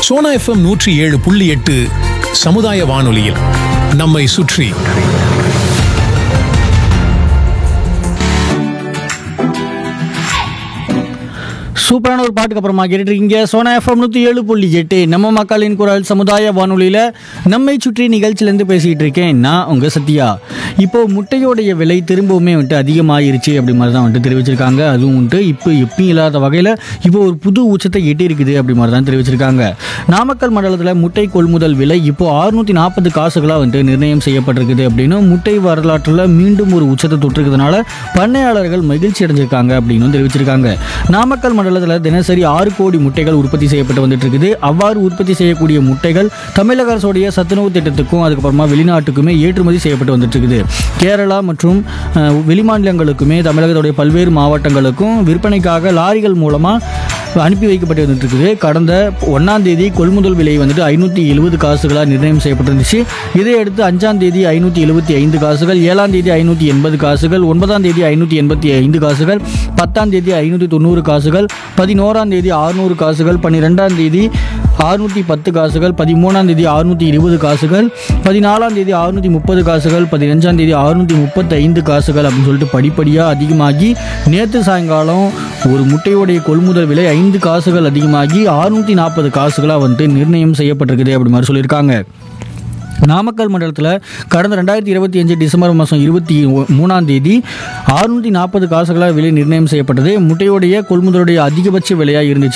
Sona FM நூற்றி ஏழு புள்ளி எட்டு சமுதாய வானொலியில் நம்மை சுற்றி சூப்பரான ஒரு பாட்டுக்கு அப்புறமா கேட்டுருக்கீங்க சோனா எஃப்எம் நூற்றி ஏழு புள்ளி எட்டு நம்ம மக்களின் குரல் சமுதாய வானொலியில் நம்மை சுற்றி நிகழ்ச்சியிலேருந்து பேசிகிட்டு இருக்கேன் நான் உங்கள் சத்யா இப்போ முட்டையோடைய விலை திரும்பவுமே வந்துட்டு அதிகமாகிருச்சு அப்படி மாதிரி தான் வந்துட்டு தெரிவிச்சிருக்காங்க அதுவும் வந்துட்டு இப்போ எப்பயும் இல்லாத வகையில் இப்போ ஒரு புது உச்சத்தை எட்டி இருக்குது அப்படி மாதிரி தான் தெரிவிச்சிருக்காங்க நாமக்கல் மண்டலத்தில் முட்டை கொள்முதல் விலை இப்போ அறுநூற்றி நாற்பது காசுகளாக வந்துட்டு நிர்ணயம் செய்யப்பட்டிருக்குது அப்படின்னு முட்டை வரலாற்றில் மீண்டும் ஒரு உச்சத்தை தொட்டிருக்கிறதுனால பண்ணையாளர்கள் மகிழ்ச்சி அடைஞ்சிருக்காங்க அப்படின்னு தெரிவிச்சிருக்காங்க நாமக்கல் மண்டலத்தில் தினசரி ஆறு கோடி முட்டைகள் உற்பத்தி செய்யப்பட்டு வந்துட்டு இருக்குது அவ்வாறு உற்பத்தி செய்யக்கூடிய முட்டைகள் தமிழக அரசுடைய சத்துணவு திட்டத்துக்கும் அதுக்கப்புறமா வெளிநாட்டுக்குமே ஏற்றுமதி செய்யப்பட்டு வந்துட்டு இருக்குது கேரளா மற்றும் அஹ், வெளிமாநிலங்களுக்குமே தமிழகத்துடைய பல்வேறு மாவட்டங்களுக்கும் விற்பனைக்காக லாரிகள் மூலமாக அனுப்பி வைக்கப்பட்டு வந்துட்டு இருக்குது கடந்த ஒன்றாம் தேதி கொள்முதல் விலை வந்துட்டு ஐநூற்றி எழுபது காசுகளாக நிர்ணயம் செய்யப்பட்டிருந்துச்சு இதையடுத்து அஞ்சாம் தேதி ஐநூற்றி எழுபத்தி ஐந்து காசுகள் ஏழாம் தேதி ஐநூற்றி எண்பது காசுகள் ஒன்பதாம் தேதி ஐநூற்றி எண்பத்தி ஐந்து காசுகள் பத்தாம் தேதி ஐநூற்றி தொண்ணூறு காசுகள் பதினோராம் தேதி அறுநூறு காசுகள் பன்னிரெண்டாம் தேதி அறுநூற்றி பத்து காசுகள் பதிமூணாம் தேதி அறுநூற்றி இருபது காசுகள் பதினாலாம் தேதி அறுநூற்றி முப்பது காசுகள் பதினஞ்சாம் தேதி அறுநூற்றி முப்பத்தி ஐந்து காசுகள் அப்படின்னு சொல்லிட்டு படிப்படியாக அதிகமாகி நேற்று சாயங்காலம் ஒரு முட்டையுடைய கொள்முதல் விலை ஐந்து காசுகள் அதிகமாகி அறுநூற்றி நாற்பது காசுகளாக வந்துட்டு நிர்ணயம் செய்யப்பட்டிருக்குது அப்படி மாதிரி சொல்லியிருக்காங்க நாமக்கல் மண்டலத்தில் கடந்த ரெண்டாயிரத்தி இருபத்தி அஞ்சு டிசம்பர் மாதம் இருபத்தி ஒ- மூணாம் தேதி அறுநூற்றி நாற்பது காசுகளாக விலை நிர்ணயம் செய்யப்பட்டது முட்டையுடைய கொள்முதலுடைய அதிகபட்ச விலையாக இருந்துச்சு